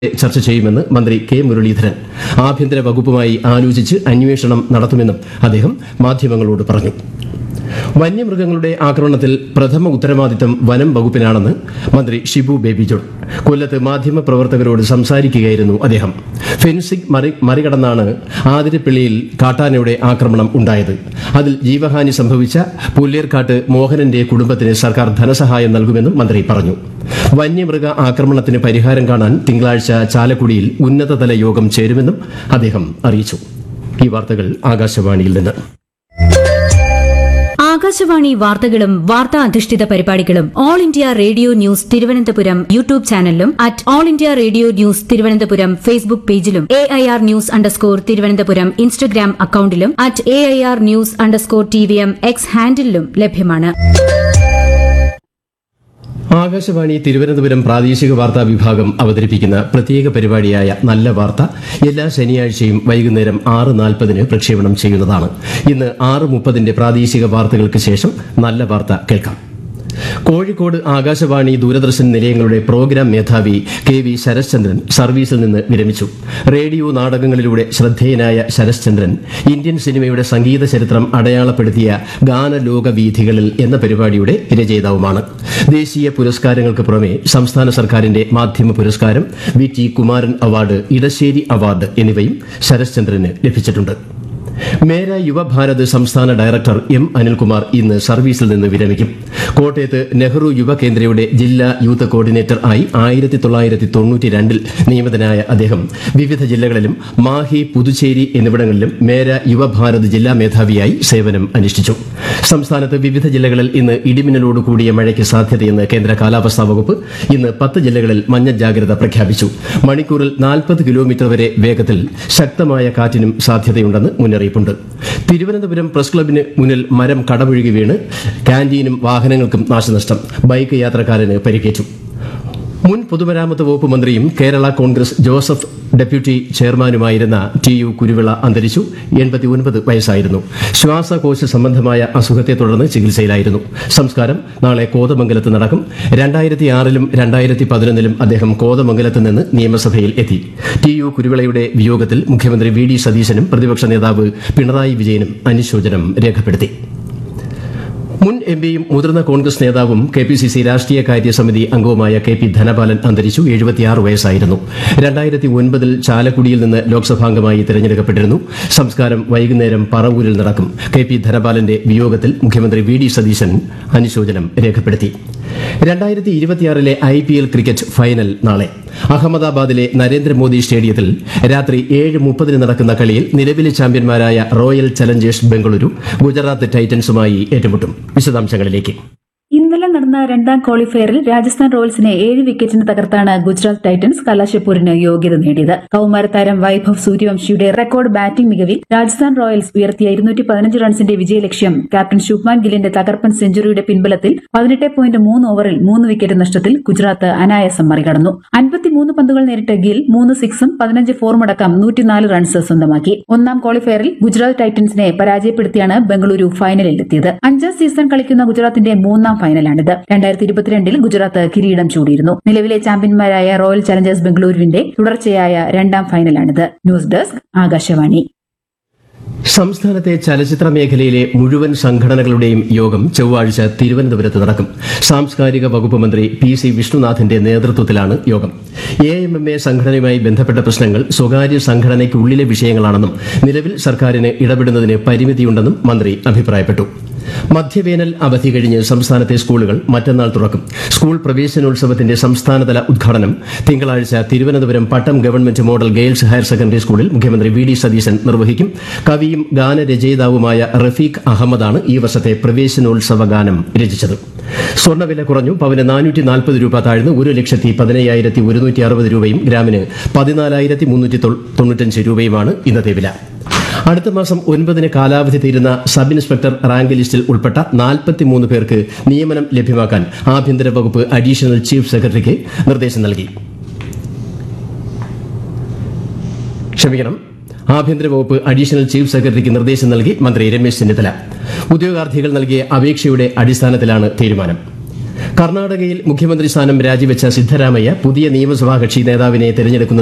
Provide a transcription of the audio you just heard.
ചർച്ച ചെയ്യുമെന്ന് മന്ത്രി കെ മുരളീധരൻ ആഭ്യന്തര വകുപ്പുമായി ആലോചിച്ച് അന്വേഷണം നടത്തുമെന്നും അദ്ദേഹം മാധ്യമങ്ങളോട് പറഞ്ഞു വന്യമൃഗങ്ങളുടെ ആക്രമണത്തിൽ പ്രഥമ ഉത്തരവാദിത്തം വനം വകുപ്പിനാണെന്ന് മന്ത്രി ഷിബു ബേബി ജോൺ കൊല്ലത്ത് മാധ്യമപ്രവർത്തകരോട് സംസാരിക്കുകയായിരുന്നു അദ്ദേഹം ഫെൻസിംഗ് മറി മറികടന്നാണ് ആതിരപ്പള്ളിയിൽ കാട്ടാനയുടെ ആക്രമണം ഉണ്ടായത് അതിൽ ജീവഹാനി സംഭവിച്ച പുല്ലേർക്കാട്ട് മോഹനന്റെ കുടുംബത്തിന് സർക്കാർ ധനസഹായം നൽകുമെന്നും മന്ത്രി പറഞ്ഞു വന്യമൃഗ ആക്രമണത്തിന് പരിഹാരം കാണാൻ തിങ്കളാഴ്ച ചാലക്കുടിയിൽ ഉന്നതതല യോഗം ചേരുമെന്നും അദ്ദേഹം അറിയിച്ചു ഈ വാർത്തകൾ ആകാശവാണിയിൽ നിന്ന് ആകാശവാണി വാർത്തകളും വാർത്താ അധിഷ്ഠിത പരിപാടികളും All India Radio News Thiruvananthapuram YouTube ചാനലിലും at All India Radio News Thiruvananthapuram Facebook പേജിലും A I R news underscore Thiruvananthapuram Instagram അക്കൌണ്ടിലും at A I R news underscore T V M X ഹാൻഡിലും ലഭ്യമാണ് ആകാശവാണി തിരുവനന്തപുരം പ്രാദേശിക വാർത്താ വിഭാഗം അവതരിപ്പിക്കുന്ന പ്രത്യേക പരിപാടിയായ നല്ല വാർത്ത എല്ലാ ശനിയാഴ്ചയും വൈകുന്നേരം ആറ് നാൽപ്പതിന് പ്രക്ഷേപണം ചെയ്യുന്നതാണ് ഇന്ന് ആറ് മുപ്പതിന്റെ പ്രാദേശിക വാർത്തകൾക്ക് ശേഷം നല്ല വാർത്ത കേൾക്കാം കോഴിക്കോട് ആകാശവാണി ദൂരദർശൻ നിലയങ്ങളുടെ പ്രോഗ്രാം മേധാവി കെ വി ശരശ്ചന്ദ്രൻ സർവീസിൽ നിന്ന് വിരമിച്ചു റേഡിയോ നാടകങ്ങളിലൂടെ ശ്രദ്ധേയനായ ശരശ്ചന്ദ്രൻ ഇന്ത്യൻ സിനിമയുടെ സംഗീത ചരിത്രം അടയാളപ്പെടുത്തിയ ഗാനലോകവീഥികളിൽ എന്ന പരിപാടിയുടെ രചയിതാവുമാണ് ദേശീയ പുരസ്കാരങ്ങൾക്ക് പുറമെ സംസ്ഥാന സർക്കാരിന്റെ മാധ്യമ പുരസ്കാരം V T Kumaran award Edasseri award എന്നിവയും ശരശ്ചന്ദ്രന് ലഭിച്ചിട്ടുണ്ട് മേര യുവഭാരത് സംസ്ഥാന ഡയറക്ടർ എം അനിൽകുമാർ ഇന്ന് സർവീസിൽ നിന്ന് വിരമിക്കും കോട്ടയത്ത് നെഹ്റു യുവ കേന്ദ്രയുടെ ജില്ലാ യൂത്ത് കോർഡിനേറ്റർ ആയി ആയിരത്തി തൊള്ളായിരത്തി തൊണ്ണൂറ്റി രണ്ടിൽ നിയമിതനായ അദ്ദേഹം വിവിധ ജില്ലകളിലും മാഹി പുതുച്ചേരി എന്നിവിടങ്ങളിലും മേര യുവഭാരത് ജില്ലാ മേധാവിയായി സേവനം അനുഷ്ഠിച്ചു സംസ്ഥാനത്ത് വിവിധ ജില്ലകളിൽ ഇന്ന് ഇടിമിന്നലോട് കൂടിയ മഴയ്ക്ക് സാധ്യതയെന്ന് കേന്ദ്ര കാലാവസ്ഥാ വകുപ്പ് ഇന്ന് പത്ത് ജില്ലകളിൽ മഞ്ഞ ജാഗ്രത പ്രഖ്യാപിച്ചു മണിക്കൂറിൽ നാൽപ്പത് കിലോമീറ്റർ വരെ വേഗത്തിൽ ശക്തമായ കാറ്റിനും സാധ്യതയുണ്ടെന്ന് മുന്നറിയിപ്പുണ്ട് തിരുവനന്തപുരം പ്രസ് ക്ലബിന് മുന്നിൽ മരം കടപുഴുകി വീണ് ക്യാന്റീനും വാഹനങ്ങൾക്കും നാശനഷ്ടം ബൈക്ക് യാത്രക്കാരന് പരിക്കേറ്റു മുൻ പൊതുമരാമത്ത് വകുപ്പ് മന്ത്രിയും കേരള കോൺഗ്രസ് ജോസഫ് ഡെപ്യൂട്ടി ചെയർമാനുമായിരുന്ന ടി യു കുരുവിള അന്തരിച്ചു എൺപത്തിയൊൻപത് വയസ്സായിരുന്നു ശ്വാസകോശ സംബന്ധമായ അസുഖത്തെ തുടർന്ന് ചികിത്സയിലായിരുന്നു സംസ്കാരം നാളെ കോതമംഗലത്ത് നടക്കും രണ്ടായിരത്തി ആറിലും രണ്ടായിരത്തി പതിനൊന്നിലും അദ്ദേഹം കോതമംഗലത്ത് നിന്ന് നിയമസഭയിൽ എത്തി ടി യു കുരുവിളയുടെ വിയോഗത്തിൽ മുഖ്യമന്ത്രി വി ഡി സതീശനും പ്രതിപക്ഷ നേതാവ് പിണറായി വിജയനും അനുശോചനം രേഖപ്പെടുത്തി മുൻ എം പിയും മുതിർന്ന കോൺഗ്രസ് നേതാവും കെ പി സി സി രാഷ്ട്രീയകാര്യ സമിതി അംഗവുമായ കെ പി ധനപാലൻ അന്തരിച്ചു എഴുപത്തിയാറ് വയസ്സായിരുന്നു രണ്ടായിരത്തി ഒൻപതിൽ ചാലക്കുടിയിൽ നിന്ന് ലോക്സഭാംഗമായി തിരഞ്ഞെടുക്കപ്പെട്ടിരുന്നു സംസ്കാരം വൈകുന്നേരം പറവൂരിൽ നടക്കും കെ പി ധനപാലന്റെ വിയോഗത്തിൽ മുഖ്യമന്ത്രി വി ഡി സതീശൻ അനുശോചനം രേഖപ്പെടുത്തി രണ്ടായിരത്തി ഇരുപത്തിയാറിലെ I P L cricket final നാളെ അഹമ്മദാബാദിലെ നരേന്ദ്രമോദി സ്റ്റേഡിയത്തിൽ രാത്രി ഏഴ് മുപ്പതിന് നടക്കുന്ന കളിയിൽ നിലവിലെ ചാമ്പ്യന്മാരായ റോയൽ ചലഞ്ചേഴ്സ് ബംഗളൂരു ഗുജറാത്ത് ടൈറ്റൻസുമായി ഏറ്റുമുട്ടും വിശദാംശങ്ങളിലേക്ക് ഇന്നലെ നടന്ന രണ്ടാം ക്വാളിഫയറിൽ രാജസ്ഥാൻ റോയൽസിനെ ഏഴ് വിക്കറ്റിന് തകർത്താണ് ഗുജറാത്ത് ടൈറ്റൻസ് കലാശപ്പൂരിന് യോഗ്യത നേടിയത് കൌമാരതാരം വൈഭവ് സൂര്യവംശിയുടെ റെക്കോർഡ് ബാറ്റിംഗ് മികവിൽ രാജസ്ഥാൻ റോയൽസ് ഉയർത്തിയ ഇരുന്നൂറ്റി പതിനഞ്ച് റൺസിന്റെ വിജയലക്ഷ്യം ക്യാപ്റ്റൻ ശുഭ്മാൻ ഗില്ലിന്റെ തകർപ്പൻ സെഞ്ചുറിയുടെ പിൻബലത്തിൽ പതിനെട്ട് പോയിന്റ് മൂന്ന് ഓവറിൽ മൂന്ന് വിക്കറ്റ് നഷ്ടത്തിൽ ഗുജറാത്ത് അനായാസം മറികടന്നു അൻപത്തിമൂന്ന് പന്തുകൾ നേരിട്ട ഗിൽ മൂന്ന് സിക്സും പതിനഞ്ച് ഫോറുമടക്കം നൂറ്റിനാല് റൺസ് സ്വന്തമാക്കി ഒന്നാം ക്വാളിഫയറിൽ ഗുജറാത്ത് ടൈറ്റൻസിനെ പരാജയപ്പെടുത്തിയാണ് ബംഗളൂരു ഫൈനലിലെത്തിയത് അഞ്ചാം സീസൺ കളിക്കുന്ന ഗുജറാത്തിന്റെ മൂന്നാം ഫൈനലാണിത് രണ്ടായിരത്തി ഇരുപത്തിരണ്ടിൽ ഗുജറാത്ത് കിരീടം ചൂടിയിരുന്നു നിലവിലെ ചാമ്പ്യന്മാരായ റോയൽ ചലഞ്ചേഴ്സ് ബംഗളൂരുവിന്റെ തുടർച്ചയായ രണ്ടാം ഫൈനലാണിത് ന്യൂസ് ഡെസ്ക് ആകാശവാണി സംസ്ഥാനത്തെ ചലച്ചിത്ര മേഖലയിലെ മുഴുവൻ സംഘടനകളുടെയും യോഗം ചൊവ്വാഴ്ച തിരുവനന്തപുരത്ത് നടക്കും സാംസ്കാരിക വകുപ്പ് മന്ത്രി പി സി വിഷ്ണുനാഥിന്റെ നേതൃത്വത്തിലാണ് യോഗം എ എം എം എ സംഘടനയുമായി ബന്ധപ്പെട്ട പ്രശ്നങ്ങൾ സ്വകാര്യ സംഘടനയ്ക്കുള്ളിലെ വിഷയങ്ങളാണെന്നും നിലവിൽ സർക്കാരിന് ഇടപെടുന്നതിന് പരിമിതിയുണ്ടെന്നും മന്ത്രി അഭിപ്രായപ്പെട്ടു മധ്യവേനൽ അവധി കഴിഞ്ഞ് സംസ്ഥാനത്തെ സ്കൂളുകൾ മറ്റന്നാൾ തുറക്കും സ്കൂൾ പ്രവേശനോത്സവത്തിന്റെ സംസ്ഥാനതല ഉദ്ഘാടനം തിങ്കളാഴ്ച Thiruvananthapuram Pattom government model girls higher secondary സ്കൂളിൽ മുഖ്യമന്ത്രി വി ഡി സതീശൻ നിർവഹിക്കും കവിയും ഗാനരചയിതാവുമായ റഫീഖ് അഹമ്മദാണ് ഈ വർഷത്തെ പ്രവേശനോത്സവ ഗാനം രചിച്ചത് സ്വർണ്ണവില കുറഞ്ഞു പവന് നാനൂറ്റി നാൽപ്പത് രൂപ താഴ്ന്ന് ഒരു ലക്ഷത്തി പതിനയ്യായിരത്തി ഒരുന്നൂറ്റി അറുപത് രൂപയും ഗ്രാമിന് പതിനാലായിരത്തി മുന്നൂറ്റി തൊണ്ണൂറ്റഞ്ച് രൂപയുമാണ് ഇന്നത്തെ വില അടുത്ത മാസം ഒൻപതിന് കാലാവധി തീരുന്ന സബ് ഇൻസ്പെക്ടർ റാങ്ക് ലിസ്റ്റിൽ ഉൾപ്പെട്ട നാൽപ്പത്തിമൂന്ന് പേർക്ക് നിയമനം ലഭ്യമാക്കാൻ ആഭ്യന്തര വകുപ്പ് അഡീഷണൽ ചീഫ് സെക്രട്ടറിക്ക് നിർദ്ദേശം നൽകി ക്ഷമിക്കണം ആഭ്യന്തര വകുപ്പ് അഡീഷണൽ ചീഫ് സെക്രട്ടറിക്ക് നിർദ്ദേശം നൽകി മന്ത്രി രമേശ് ചെന്നിത്തല ഉദ്യോഗാർത്ഥികൾ നൽകിയ അപേക്ഷയുടെ അടിസ്ഥാനത്തിലാണ് തീരുമാനം കർണാടകയിൽ മുഖ്യമന്ത്രി സ്ഥാനം രാജിവെച്ച സിദ്ധരാമയ്യ പുതിയ നിയമസഭാ കക്ഷി നേതാവിനെ തെരഞ്ഞെടുക്കുന്നത്